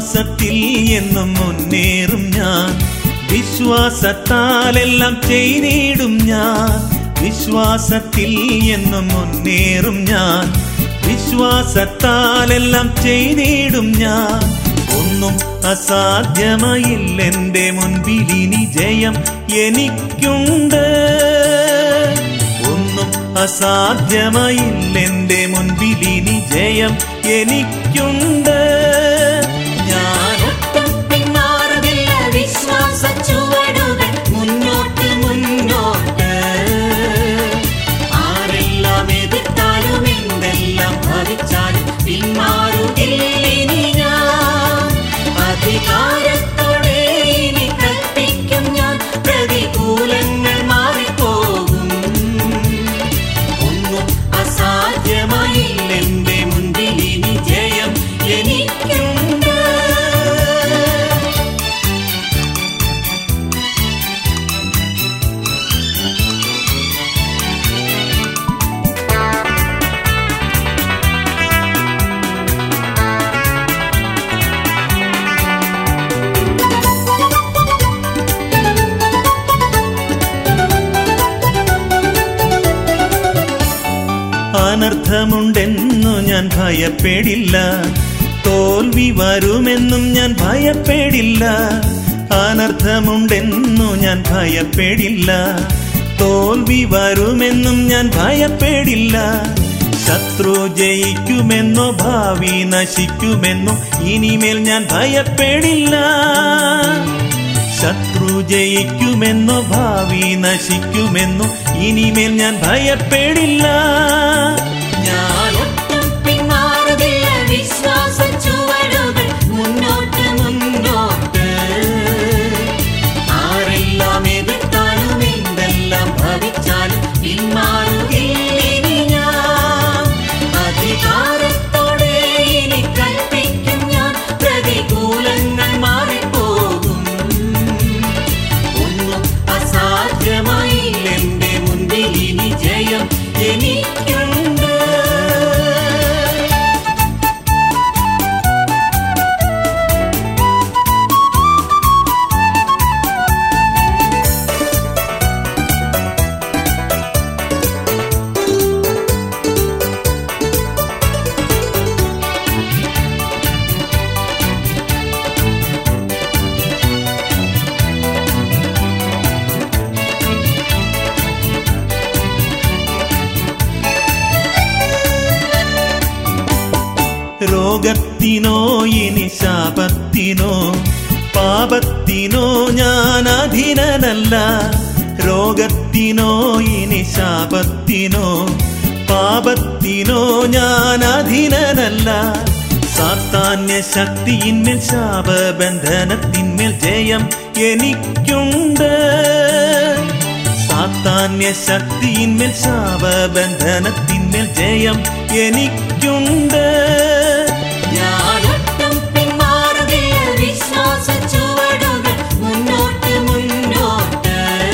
വിശ്വാസത്തിൽ എന്നും മുന്നേറും ഞാൻ വിശ്വാസത്താലെല്ലാം ചെയ്തിടും ഞാൻ വിശ്വാസത്തിൽ എന്നും മുന്നേറും ഞാൻ വിശ്വാസത്താലെല്ലാം ചെയ്തിടും ഞാൻ ഒന്നും അസാധ്യമായില്ലെന്റെ മുൻപിൽ ഇനി ജയം എനിക്കുണ്ട് ഒന്നും അസാധ്യമായില്ലെന്റെ മുൻപിൽ ഇനി ജയം എനിക്കുണ്ട് ഞാൻ ഒട്ടും പിന്മാറുന്നില്ല വിശ്വാസ ചുവടുകൾ മുന്നോട്ട് മുന്നോട്ട് ആരെല്ലാം എതിർത്താലും എന്തെല്ലാം ഭവിച്ചാലും പിന്മാറുകില്ലിനി ഞാൻ അധികാരത്തോടെ ഇനി കൽപ്പിക്കും ഞാൻ പ്രതികൂലങ്ങൾ മാറിപ്പോകും ഒന്നും അസാധ്യമായില്ലെന്റെ മുൻപിൽ ഇനി ജയം എനിക്കുണ്ട് അനർത്ഥമുണ്ടെന്നു ഞാൻ ഭയപ്പെടില്ല തോൽവി വരുമെന്നും ഞാൻ ഭയപ്പെടില്ല അനർത്ഥമുണ്ടെന്നു ഞാൻ ഭയപ്പെടില്ല തോൽവി വരുമെന്നും ഞാൻ ഭയപ്പെടില്ല ശത്രു ജയിക്കുമെന്നോ ഭാവി നശിക്കുമെന്നോ ഇനിമേൽ ഞാൻ ഭയപ്പെടില്ല ശത്രു ജയിക്കുമെന്നോ ഭാവി നശിക്കുമെന്നോ ഇനിമേൽ ഞാൻ ഭയപ്പെടില്ല ഞാൻ ഒട്ടും പിന്മാറുന്നില്ല വിശ്വാസ ചുവടുകൾ മുന്നോട്ട് മുന്നോട്ട് ആരെല്ലാം എതിർത്താലും എന്തെല്ലാം ഭവിച്ചാലും പിന്മാറുകില്ലിനി ഞാൻ അധികാരത്തോടെ ഇനി കൽപ്പിക്കും ഞാൻ പ്രതികൂലങ്ങൾ മാറിപ്പോകും ഒന്നും അസാധ്യമായില്ലെന്റെ മുൻപിൽ ഇനി ജയം എനിക്കുണ്ട് രോഗത്തിനോ ഇനി ശാപത്തിനോ പാപത്തിനോ ഞാൻ അധീനനല്ല രോഗത്തിനോ ഇനി ശാപത്തിനോ പാപത്തിനോ ഞാൻ അധീനനല്ല സാത്താന്യ ശക്തിയിന്മേൽ ശാപബന്ധനത്തിന്മേൽ ജയം എനിക്കുണ്ട് സാത്താന്യ ശക്തിയിന്മേൽ ശാപബന്ധനത്തിന്മേൽ ജയം എനിക്കുണ്ട് ഞാൻ ഒട്ടും പിന്മാറുകില്ല വിശ്വാസ ചുവടുകൾ മുന്നോട്ട് മുന്നോട്ട്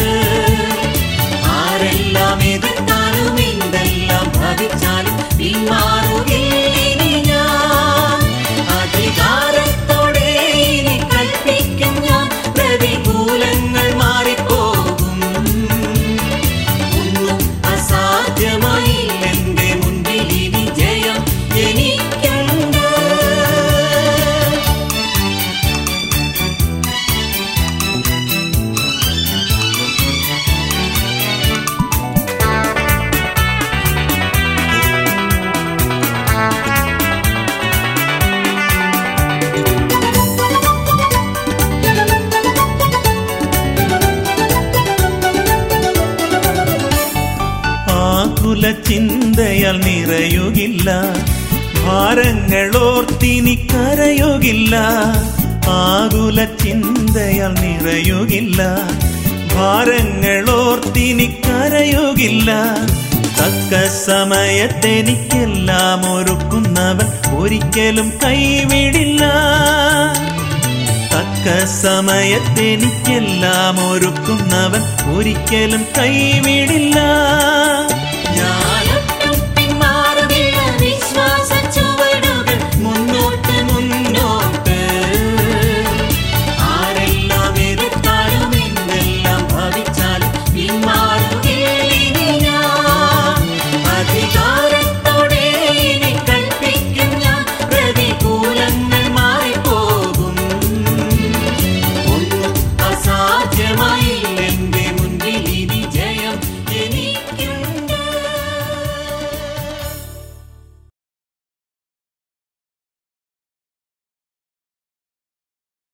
ആരെല്ലാം എതിർത്താലും എന്തെല്ലാം ഭവിച്ചാലും പിന്മാറുകില്ലിനി ഞാൻ അധികാരത്തോടെ ഇനി കൽപ്പിക്കും ഞാൻ പ്രതികൂലങ്ങൾ മാറിപ്പോകും ഒന്നും അസാധ്യമായി എന്റെ മുൻപിൽ ഇനി ജയം എനിക്കുണ്ട് ആകുല ചിന്തയാൽ നിറയുകില്ല ഭാരങ്ങളോർത്തിനി കരയുകില്ല ആകുല ചിന്തയാൽ നിറയുകില്ല ഭാരങ്ങളോർത്തിനി കരയുകില്ല തക്ക സമയത്തെനിക്കെല്ലാം ഒരുക്കുന്നവൻ ഒരിക്കലും കൈവിടില്ല തക്ക സമയത്തെനിക്കെല്ലാം ഒരുക്കുന്നവൻ ഒരിക്കലും കൈവിടില്ല